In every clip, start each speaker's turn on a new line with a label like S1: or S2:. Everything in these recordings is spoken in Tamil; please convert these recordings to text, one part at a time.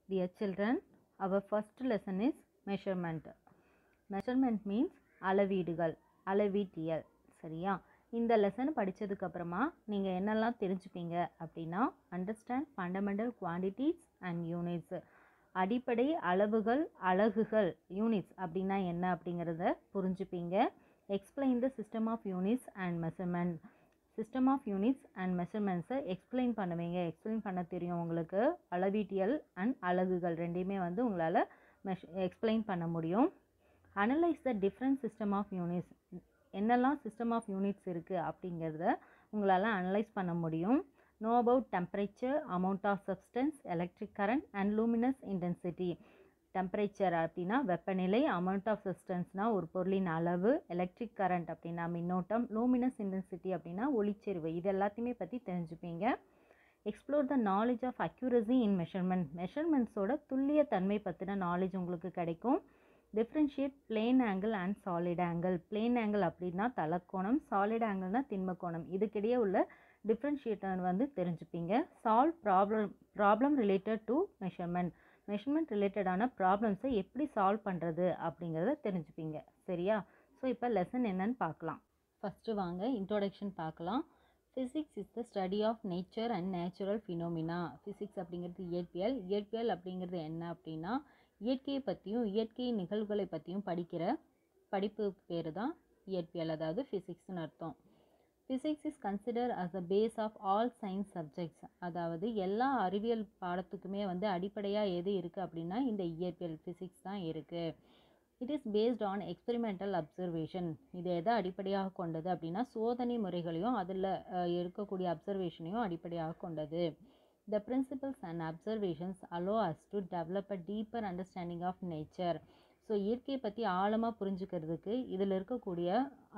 S1: Dear children, our first lesson is measurement. Measurement means அளவீடுகள் அளவீட்டியல் சரியா இந்த லெசன் படித்ததுக்கு அப்புறமா நீங்கள் என்னெல்லாம் தெரிஞ்சுப்பீங்க அப்படின்னா understand fundamental quantities and units அடிப்படை அளவுகள் அலகுகள் யூனிட்ஸ் அப்படின்னா என்ன அப்படிங்கிறத புரிஞ்சுப்பீங்க explain the system of units and measurement system of units and மெஷர்மெண்ட்ஸை எக்ஸ்பிளைன் பண்ணுவீங்க எக்ஸ்பிளைன் பண்ண தெரியும் உங்களுக்கு அளவீட்டியல் அண்ட் அலகுகள் ரெண்டையுமே வந்து உங்களால் மெஷ் எக்ஸ்பிளைன் பண்ண முடியும் analyse the different system of units என்னெல்லாம் சிஸ்டம் ஆஃப் யூனிட்ஸ் இருக்குது அப்படிங்கிறத உங்களால் அனலைஸ் பண்ண முடியும் know about temperature amount of substance electric current and luminous intensity temperature அப்படின்னா வெப்பநிலை அமௌண்ட் ஆஃப் சப்ஸ்டன்ஸ்னால் ஒரு பொருளின் அளவு எலக்ட்ரிக் கரண்ட் அப்படின்னா மின்னோட்டம் லூமினஸ் இன்டென்சிட்டி அப்படின்னா ஒளிச்செறிவு இது எல்லாத்தையுமே பற்றி தெரிஞ்சுப்பீங்க explore the knowledge of accuracy in measurement மெஷர்மெண்ட்ஸோட துல்லிய தன்மை பற்றின நாலேஜ் உங்களுக்கு கிடைக்கும் differentiate plane angle and solid angle plane angle அப்படின்னா தலக்கோணம் சாலிட் ஆங்கிள்னா திண்மக்கோணம் இதுக்கிடையே உள்ள டிஃப்ரென்ஷியேட்டர் வந்து தெரிஞ்சுப்பீங்க solve problem problem related to measurement measurement ரிலேட்டடான ப்ராப்ளம்ஸை எப்படி சால்வ் பண்ணுறது அப்படிங்கிறத தெரிஞ்சுப்பீங்க சரியா ஸோ இப்போ லெசன் என்னன்னு பார்க்கலாம் ஃபஸ்ட்டு வாங்க இன்ட்ரோடக்ஷன் பார்க்கலாம் physics is the study of nature and natural phenomena physics அப்படிங்கிறது இயற்பியல் இயற்பியல் அப்படிங்கிறது என்ன அப்படின்னா இயற்கையை பற்றியும் இயற்கை நிகழ்வுகளை பற்றியும் படிக்கிற படிப்பு பேர் தான் இயற்பியல் அதாவது ஃபிசிக்ஸ்னு அர்த்தம் physics is consider as a base of all science subjects அதாவது எல்லா அறிவியல் பாடத்துக்குமே வந்து அடிப்படையாக எது இருக்குது அப்படின்னா இந்த இயற்பியல் ஃபிசிக்ஸ் தான் இருக்குது it is based on experimental observation இது எதை அடிப்படையாக கொண்டது அப்படின்னா சோதனை முறைகளையும் அதில் இருக்கக்கூடிய அப்சர்வேஷனையும் அடிப்படையாக கொண்டது the principles and observations allow us to develop a deeper understanding of nature so இயற்கையை பற்றி ஆழமாக புரிஞ்சுக்கிறதுக்கு இதில் இருக்கக்கூடிய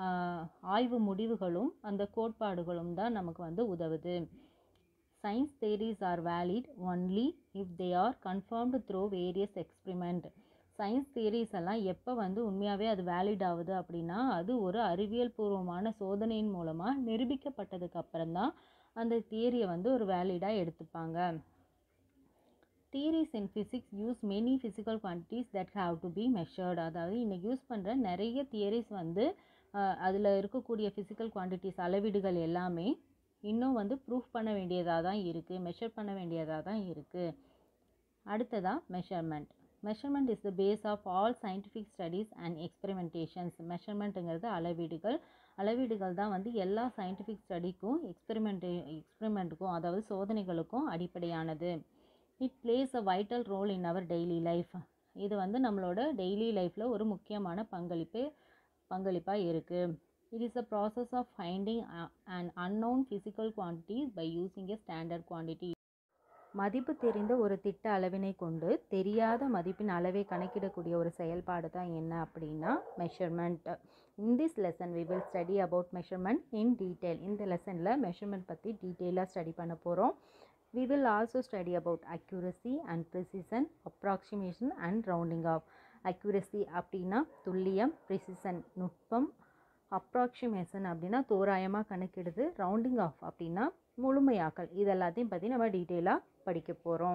S1: ஆய்வு முடிவுகளும் அந்த கோட்பாடுகளும் தான் நமக்கு வந்து உதவுது science theories are valid only if they are confirmed through various experiment science theories எல்லாம் எப்போ வந்து உண்மையாகவே அது வேலிட் ஆகுது அப்படின்னா அது ஒரு அறிவியல் பூர்வமான சோதனையின் மூலமாக நிரூபிக்கப்பட்டதுக்கு அப்புறம்தான் அந்த தியரியை வந்து ஒரு வேலிடாக எடுத்துப்பாங்க theories in physics use many physical quantities that have to be measured அதாவது இன்றைக்கி யூஸ் பண்ணுற நிறைய தியரிஸ் வந்து அதில் இருக்கக்கூடிய ஃபிசிக்கல் குவான்டிட்டிஸ் அளவீடுகள் எல்லாமே இன்னும் வந்து ப்ரூஃப் பண்ண வேண்டியதாக தான் இருக்குது மெஷர் பண்ண வேண்டியதாக தான் இருக்குது அடுத்ததாக measurement measurement is the base of all scientific studies and experimentations மெஷர்மெண்ட்டுங்கிறது அளவீடுகள் அளவீடுகள் தான் வந்து எல்லா சயின்டிஃபிக் ஸ்டடிக்கும் எக்ஸ்பெரிமெண்ட்டு எக்ஸ்பெரிமெண்ட்டுக்கும் அதாவது சோதனைகளுக்கும் அடிப்படையானது it plays a vital role in our daily life இது வந்து நம்மளோட டெய்லி லைஃப்பில் ஒரு முக்கியமான பங்களிப்பு பங்களிப்பாக இருக்குது it is a process of finding and unknown physical quantities by using a standard quantity மதிப்பு தெரிந்த ஒரு திட்ட அளவினை கொண்டு தெரியாத மதிப்பின் அளவை கணக்கிடக்கூடிய ஒரு செயல்பாடு தான் என்ன அப்படின்னா measurement in this lesson we will study about measurement in detail இந்த லெசனில் மெஷர்மெண்ட் பற்றி டீட்டெயிலாக ஸ்டடி பண்ண போகிறோம் we will also study about accuracy and precision approximation and rounding off accuracy அப்படின்னா துல்லியம் ப்ரிசிசன் நுட்பம் அப்ராக்சிமேஷன் அப்படின்னா தோராயமாக கணக்கிடுது ரவுண்டிங் ஆஃப் அப்படின்னா முழுமையாக்கல் இது எல்லாத்தையும் பற்றி நம்ம டீட்டெயிலாக படிக்க போகிறோம்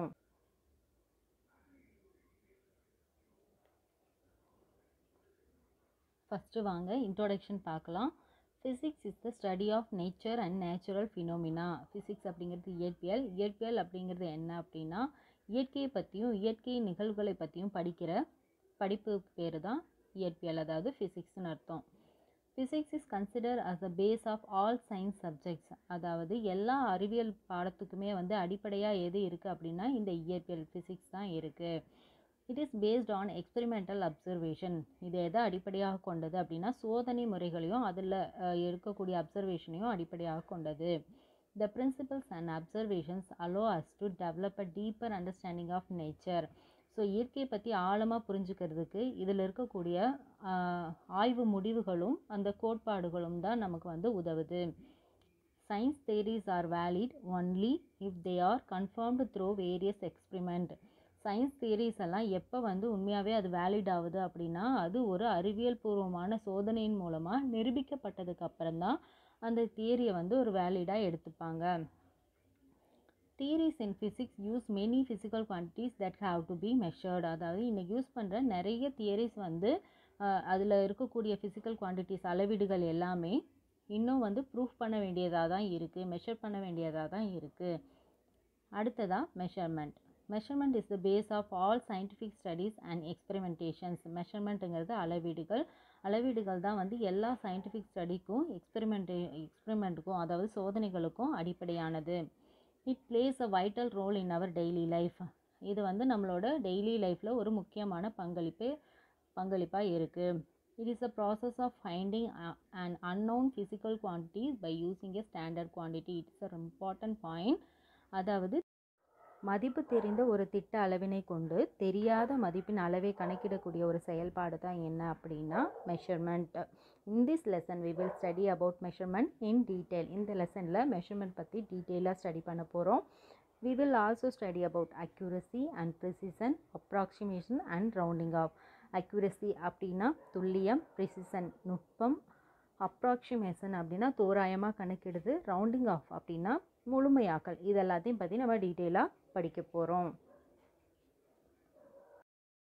S1: ஃபஸ்ட்டு வாங்க இன்ட்ரோடக்ஷன் பார்க்கலாம் physics is the study of nature and natural phenomena physics அப்படிங்கிறது இயற்பியல் இயற்பியல் அப்படிங்கிறது என்ன அப்படின்னா இயற்கையை பற்றியும் இயற்கை நிகழ்வுகளை பற்றியும் படிக்கிற படிப்பு பேர் தான் இயற்பியல் அதாவது ஃபிசிக்ஸ்னு அர்த்தம் physics is consider as a base of all science subjects அதாவது எல்லா அறிவியல் பாடத்துக்குமே வந்து அடிப்படையாக எது இருக்குது அப்படின்னா இந்த இயற்பியல் ஃபிசிக்ஸ் தான் இருக்குது it is based on experimental observation இது எதை அடிப்படையாக கொண்டது அப்படின்னா சோதனை முறைகளையும் அதில் இருக்கக்கூடிய அப்சர்வேஷனையும் அடிப்படையாக கொண்டது the principles and observations allow us to develop a deeper understanding of nature so இயற்கையை பற்றி ஆழமாக புரிஞ்சுக்கிறதுக்கு இதில் இருக்கக்கூடிய ஆய்வு முடிவுகளும் அந்த கோட்பாடுகளும் தான் நமக்கு வந்து உதவுது science theories are valid only if they are confirmed through various experiment science theories எல்லாம் எப்போ வந்து உண்மையாகவே அது வேலிட் ஆகுது அப்படின்னா அது ஒரு அறிவியல் பூர்வமான சோதனையின் மூலமாக நிரூபிக்கப்பட்டதுக்கு அப்புறம்தான் அந்த தியரியை வந்து ஒரு வேலிடாக எடுத்துப்பாங்க theories in physics use many physical quantities that have to be measured அதாவது இன்றைக்கி யூஸ் பண்ணுற நிறைய தியரிஸ் வந்து அதில் இருக்கக்கூடிய ஃபிசிக்கல் குவான்டிட்டிஸ் அளவீடுகள் எல்லாமே இன்னும் வந்து ப்ரூஃப் பண்ண வேண்டியதாக தான் இருக்குது மெஷர் பண்ண வேண்டியதாக தான் இருக்குது அடுத்ததாக measurement measurement is the base of all scientific studies and experimentations மெஷர்மெண்ட்டுங்கிறது அளவீடுகள் அளவீடுகள் தான் வந்து எல்லா சயின்டிஃபிக் ஸ்டடிக்கும் எக்ஸ்பெரிமெண்ட்டு எக்ஸ்பெரிமெண்ட்டுக்கும் அதாவது சோதனைகளுக்கும் அடிப்படையானது it plays a vital role in our daily life இது வந்து நம்மளோட டெய்லி லைஃப்பில் ஒரு முக்கியமான பங்களிப்பு பங்களிப்பாக இருக்குது it is a process of finding and unknown physical quantities by using a standard quantity it's a important point அதாவது மதிப்பு தெரிந்த ஒரு திட்ட அளவினை கொண்டு தெரியாத மதிப்பின் அளவை கணக்கிடக்கூடிய ஒரு செயல்பாடு தான் என்ன அப்படின்னா measurement in this lesson we will study about measurement in detail இந்த லெசனில் மெஷர்மெண்ட் பற்றி டீட்டெயிலாக ஸ்டடி பண்ண போகிறோம் we will also study about accuracy and precision approximation and rounding off accuracy அப்படின்னா துல்லியம் ப்ரிசிஷன் நுட்பம் அப்ராக்சிமேஷன் அப்படின்னா தோராயமாக கணக்கிடுது ரவுண்டிங் ஆஃப் அப்படின்னா முழுமையாக்கல் இது எல்லாத்தையும் பற்றி நம்ம டீட்டெயிலாக படிக்க போகிறோம்